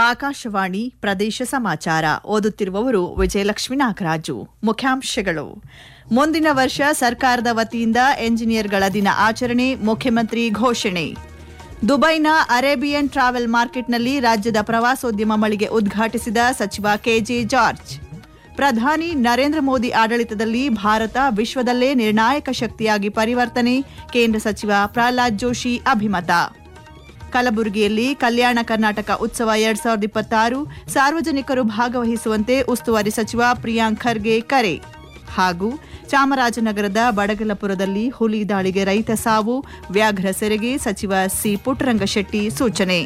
ಆಕಾಶವಾಣಿ ಪ್ರದೇಶ ಸಮಾಚಾರ ಓದುತ್ತಿರುವವರು ವಿಜಯಲಕ್ಷ್ಮಿ ನಾಗರಾಜು ಮುಖ್ಯಾಂಶಗಳು ಮುಂದಿನ ವರ್ಷ ಸರ್ಕಾರದ ವತಿಯಿಂದ ಎಂಜಿನಿಯರ್ಗಳ ದಿನ ಆಚರಣೆ ಮುಖ್ಯಮಂತ್ರಿ ಘೋಷಣೆ ದುಬೈನ ಅರೇಬಿಯನ್ ಟ್ರಾವೆಲ್ ಮಾರ್ಕೆಟ್ನಲ್ಲಿ ರಾಜ್ಯದ ಪ್ರವಾಸೋದ್ಯಮ ಮಳಿಗೆ ಉದ್ಘಾಟಿಸಿದ ಸಚಿವ ಕೆಜೆ ಜಾರ್ಜ್ ಪ್ರಧಾನಿ ನರೇಂದ್ರ ಮೋದಿ ಆಡಳಿತದಲ್ಲಿ ಭಾರತ ವಿಶ್ವದಲ್ಲೇ ನಿರ್ಣಾಯಕ ಶಕ್ತಿಯಾಗಿ ಪರಿವರ್ತನೆ ಕೇಂದ್ರ ಸಚಿವ ಪ್ರಹ್ಲಾದ್ ಜೋಶಿ ಅಭಿಮತ ಕಲಬುರಗಿಯಲ್ಲಿ ಕಲ್ಯಾಣ ಕರ್ನಾಟಕ ಉತ್ಸವ ಎರಡ್ ಸಾವಿರದ ಇಪ್ಪತ್ತಾರು ಸಾರ್ವಜನಿಕರು ಭಾಗವಹಿಸುವಂತೆ ಉಸ್ತುವಾರಿ ಸಚಿವ ಪ್ರಿಯಾಂಕ್ ಖರ್ಗೆ ಕರೆ ಹಾಗೂ ಚಾಮರಾಜನಗರದ ಬಡಗಲಪುರದಲ್ಲಿ ಹುಲಿ ದಾಳಿಗೆ ರೈತ ಸಾವು ವ್ಯಾಘ್ರ ಸೆರೆಗೆ ಸಚಿವ ಸಿ ಪುಟ್ಟರಂಗಶೆಟ್ಟಿ ಸೂಚನೆ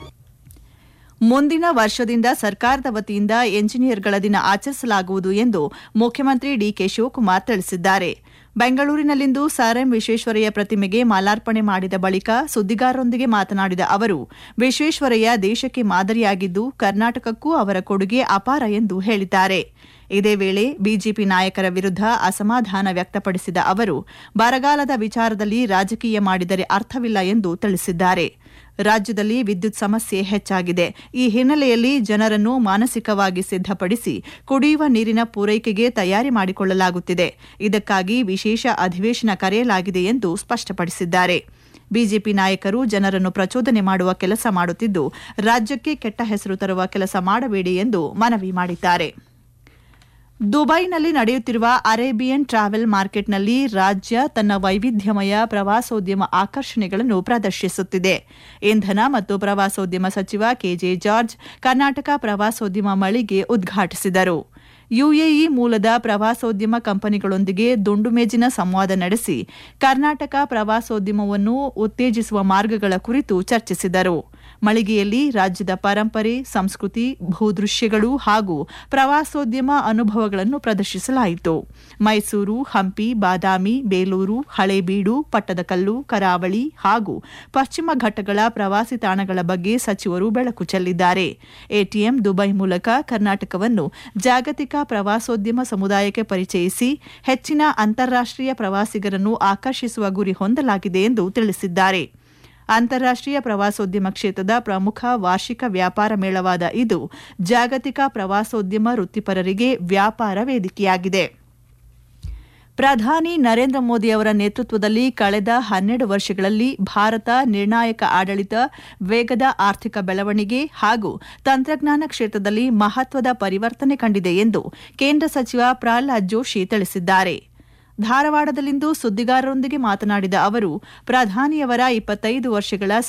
ಮುಂದಿನ ವರ್ಷದಿಂದ ಸರ್ಕಾರದ ವತಿಯಿಂದ ಎಂಜಿನಿಯರ್ಗಳ ದಿನ ಆಚರಿಸಲಾಗುವುದು ಎಂದು ಮುಖ್ಯಮಂತ್ರಿ ಡಿಕೆ ಶಿವಕುಮಾರ್ ತಿಳಿಸಿದ್ದಾರೆ ಬೆಂಗಳೂರಿನಲ್ಲಿಂದು ಸರ್ ಎಂ ವಿಶ್ವೇಶ್ವರಯ್ಯ ಪ್ರತಿಮೆಗೆ ಮಾಲಾರ್ಪಣೆ ಮಾಡಿದ ಬಳಿಕ ಸುದ್ದಿಗಾರರೊಂದಿಗೆ ಮಾತನಾಡಿದ ಅವರು ವಿಶ್ವೇಶ್ವರಯ್ಯ ದೇಶಕ್ಕೆ ಮಾದರಿಯಾಗಿದ್ದು ಕರ್ನಾಟಕಕ್ಕೂ ಅವರ ಕೊಡುಗೆ ಅಪಾರ ಎಂದು ಹೇಳಿದ್ದಾರೆ ಇದೇ ವೇಳೆ ಬಿಜೆಪಿ ನಾಯಕರ ವಿರುದ್ಧ ಅಸಮಾಧಾನ ವ್ಯಕ್ತಪಡಿಸಿದ ಅವರು ಬರಗಾಲದ ವಿಚಾರದಲ್ಲಿ ರಾಜಕೀಯ ಮಾಡಿದರೆ ಅರ್ಥವಿಲ್ಲ ಎಂದು ತಿಳಿಸಿದ್ದಾರೆ ರಾಜ್ಯದಲ್ಲಿ ವಿದ್ಯುತ್ ಸಮಸ್ಯೆ ಹೆಚ್ಚಾಗಿದೆ ಈ ಹಿನ್ನೆಲೆಯಲ್ಲಿ ಜನರನ್ನು ಮಾನಸಿಕವಾಗಿ ಸಿದ್ದಪಡಿಸಿ ಕುಡಿಯುವ ನೀರಿನ ಪೂರೈಕೆಗೆ ತಯಾರಿ ಮಾಡಿಕೊಳ್ಳಲಾಗುತ್ತಿದೆ ಇದಕ್ಕಾಗಿ ವಿಶೇಷ ಅಧಿವೇಶನ ಕರೆಯಲಾಗಿದೆ ಎಂದು ಸ್ಪಷ್ಟಪಡಿಸಿದ್ದಾರೆ ಬಿಜೆಪಿ ನಾಯಕರು ಜನರನ್ನು ಪ್ರಚೋದನೆ ಮಾಡುವ ಕೆಲಸ ಮಾಡುತ್ತಿದ್ದು ರಾಜ್ಯಕ್ಕೆ ಕೆಟ್ಟ ಹೆಸರು ತರುವ ಕೆಲಸ ಮಾಡಬೇಡಿ ಎಂದು ಮನವಿ ಮಾಡಿದ್ದಾರೆ ದುಬೈನಲ್ಲಿ ನಡೆಯುತ್ತಿರುವ ಅರೇಬಿಯನ್ ಟ್ರಾವೆಲ್ ಮಾರ್ಕೆಟ್ನಲ್ಲಿ ರಾಜ್ಯ ತನ್ನ ವೈವಿಧ್ಯಮಯ ಪ್ರವಾಸೋದ್ಯಮ ಆಕರ್ಷಣೆಗಳನ್ನು ಪ್ರದರ್ಶಿಸುತ್ತಿದೆ ಇಂಧನ ಮತ್ತು ಪ್ರವಾಸೋದ್ಯಮ ಸಚಿವ ಕೆಜೆ ಜಾರ್ಜ್ ಕರ್ನಾಟಕ ಪ್ರವಾಸೋದ್ಯಮ ಮಳಿಗೆ ಉದ್ಘಾಟಿಸಿದರು ಯುಎಇ ಮೂಲದ ಪ್ರವಾಸೋದ್ಯಮ ಕಂಪನಿಗಳೊಂದಿಗೆ ದುಂಡು ಮೇಜಿನ ಸಂವಾದ ನಡೆಸಿ ಕರ್ನಾಟಕ ಪ್ರವಾಸೋದ್ಯಮವನ್ನು ಉತ್ತೇಜಿಸುವ ಮಾರ್ಗಗಳ ಕುರಿತು ಚರ್ಚಿಸಿದರು ಮಳಿಗೆಯಲ್ಲಿ ರಾಜ್ಯದ ಪರಂಪರೆ ಸಂಸ್ಕೃತಿ ಭೂದೃಶ್ಯಗಳು ಹಾಗೂ ಪ್ರವಾಸೋದ್ಯಮ ಅನುಭವಗಳನ್ನು ಪ್ರದರ್ಶಿಸಲಾಯಿತು ಮೈಸೂರು ಹಂಪಿ ಬಾದಾಮಿ ಬೇಲೂರು ಹಳೇಬೀಡು ಪಟ್ಟದಕಲ್ಲು ಕರಾವಳಿ ಹಾಗೂ ಪಶ್ಚಿಮ ಘಟ್ಟಗಳ ಪ್ರವಾಸಿ ತಾಣಗಳ ಬಗ್ಗೆ ಸಚಿವರು ಬೆಳಕು ಚೆಲ್ಲಿದ್ದಾರೆ ಎಟಿಎಂ ದುಬೈ ಮೂಲಕ ಕರ್ನಾಟಕವನ್ನು ಜಾಗತಿಕ ಪ್ರವಾಸೋದ್ಯಮ ಸಮುದಾಯಕ್ಕೆ ಪರಿಚಯಿಸಿ ಹೆಚ್ಚಿನ ಅಂತಾರಾಷ್ಟೀಯ ಪ್ರವಾಸಿಗರನ್ನು ಆಕರ್ಷಿಸುವ ಗುರಿ ಹೊಂದಲಾಗಿದೆ ಎಂದು ತಿಳಿಸಿದ್ದಾರೆ ಅಂತಾರಾಷ್ಟೀಯ ಪ್ರವಾಸೋದ್ಯಮ ಕ್ಷೇತ್ರದ ಪ್ರಮುಖ ವಾರ್ಷಿಕ ವ್ಯಾಪಾರ ಮೇಳವಾದ ಇದು ಜಾಗತಿಕ ಪ್ರವಾಸೋದ್ಯಮ ವೃತ್ತಿಪರರಿಗೆ ವ್ಯಾಪಾರ ವೇದಿಕೆಯಾಗಿದೆ ಪ್ರಧಾನಿ ನರೇಂದ್ರ ಮೋದಿ ಅವರ ನೇತೃತ್ವದಲ್ಲಿ ಕಳೆದ ಹನ್ನೆರಡು ವರ್ಷಗಳಲ್ಲಿ ಭಾರತ ನಿರ್ಣಾಯಕ ಆಡಳಿತ ವೇಗದ ಆರ್ಥಿಕ ಬೆಳವಣಿಗೆ ಹಾಗೂ ತಂತ್ರಜ್ಞಾನ ಕ್ಷೇತ್ರದಲ್ಲಿ ಮಹತ್ವದ ಪರಿವರ್ತನೆ ಕಂಡಿದೆ ಎಂದು ಕೇಂದ್ರ ಸಚಿವ ಪ್ರಹ್ಲಾದ್ ಜೋಶಿ ತಿಳಿಸಿದ್ದಾರೆ ಧಾರವಾಡದಲ್ಲಿಂದು ಸುದ್ದಿಗಾರರೊಂದಿಗೆ ಮಾತನಾಡಿದ ಅವರು ಪ್ರಧಾನಿಯವರ ಇಪ್ಪತ್ತೈದು ವರ್ಷಗಳ